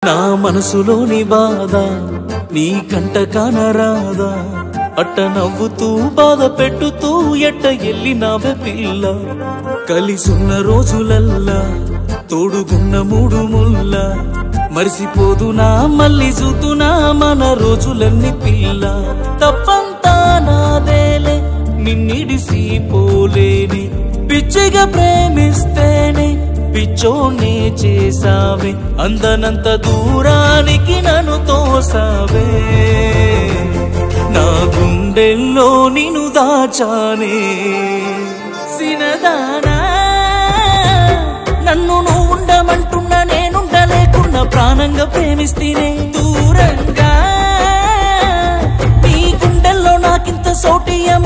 నా మనసులోని బాధ నీ కంట కానరాదా అట్ట నవ్వుతూ బాధ పెట్టుతూ ఎట్ట ఎల్లినావే పిల్ల కలిసున్న రోజులల్లా తోడుగున్న మూడు ముల్ల మరిసిపోదునా మళ్ళీ చూతునా మన రోజులన్నీ పిల్ల తప్పంతా నాదేలే నిన్నిడిసి పోలేని పిచ్చిగా ప్రేమిస్తేనే పిచ్చోనే చేసావే అందనంత దూరానికి నన్ను తోసావే నా గుండెల్లో నిన్ను దాచానే సినదానా నన్ను నువ్వు ఉండమంటున్నా నేనుండలేకున్నా ప్రాణంగా ప్రేమిస్తేనే దూరంగా నీ గుండెల్లో నాకింత సోటి